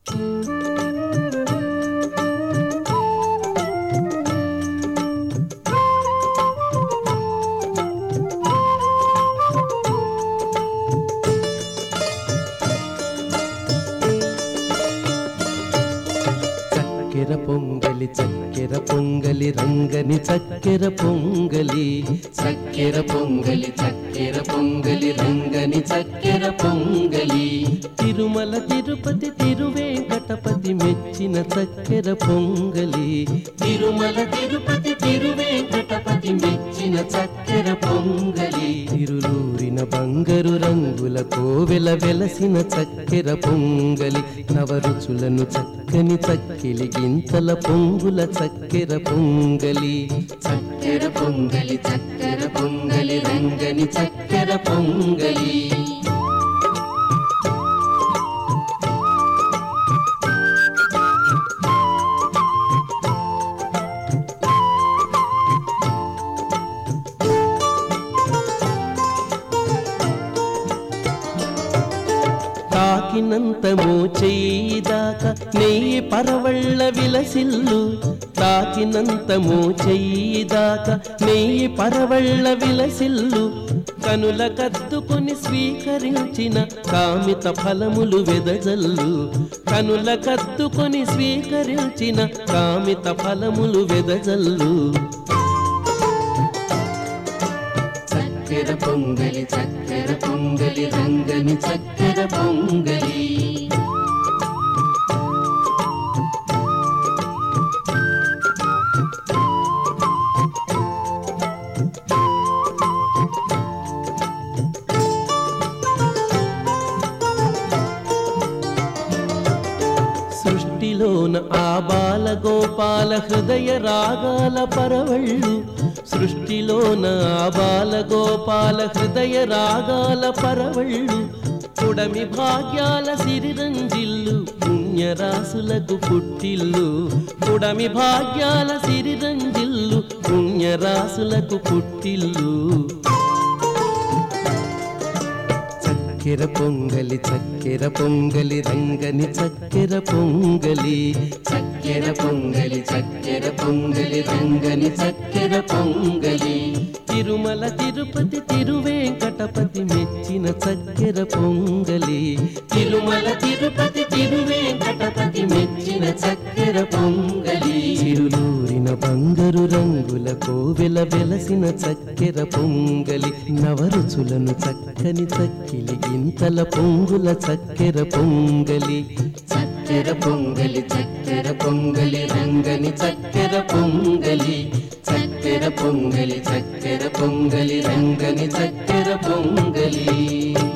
చక్కెర పొంగలి చక్కెర పొంగలి రంగని చక్కెర పొంగలి చక్కెర పొంగలి చక్కెర పొంగలి రంగని చక్కెర పొంగలి తిరుమల తిరుపతి తిరువేంకటపతి మెచ్చిన చక్కెర పొంగలి తిరుమల తిరుపతి తిరువేంకటపతి మెచ్చిన చక్కెర పొంగలి తిరులూరిన బంగారు రంగుల కోవెల వెలసిన చక్కెర పొంగలి నవరుచులను చక్కని చక్కిలి గింతల పొంగుల చక్కెర పొంగలి చక్కెర పొంగలి చక్కెర పొంగలి రంగని చక్కెర పొంగలి తాకినంత మోచేయిదాకా నెయ్యి పరవళ్ళ విలసిల్లు తాకినంత మోచేయిదాకా నెయ్యి పరవళ్ళ విలసిల్లు కనుల కద్దుకొని స్వీకరించిన కామిత ఫలములు వెదజల్లు కనుల కద్దుకొని స్వీకరించిన కామిత ఫలములు వెదజల్లు చక్కెర పొంగలి చక్కెర పొంగలి రంగని చక్కెర పొంగలి సృష్టిలోన ఆ బాల గోపాల హృదయ రాగాల పరవళ్ళు సృష్టిలోన ఆ బాల గోపాల హృదయ రాగాల పరవళ్ళు పుడమి భాగ్యాల సిరిరంజిల్లు పుణ్యరాసులకు పుట్టిల్లు పుడమి భాగ్యాల సిరిరంజిల్లు పుణ్యరాసులకు పుట్టిల్లు చక్కెర పొంగలి చక్కెర పొంగలి రంగని చక్కెర పొంగలి చక్కెర పొంగలి చక్కెర పొంగలి రంగని చక్కెర పొంగలి తిరుమల తిరుపతి తిరువేంకటపతి మెచ్చిన చక్కెర పొంగలి తిరుమల తిరుపతి తిరువేంకటపతి మెచ్చిన చక్కెర పొంగలి చిరులూరిన బంగారు రంగుల కోవెల వెలసిన చక్కెర పొంగలి నవరుచులను చక్కని చక్కిలి గింతల పొంగుల చక్కెర పొంగలి చక్కెర పొంగలి చక్కెర పొంగలి రంగని చక్కెర పొంగలి చక్కెర పొంగలి చక్కెర పొంగలి రంగని చక్కెర పొంగలి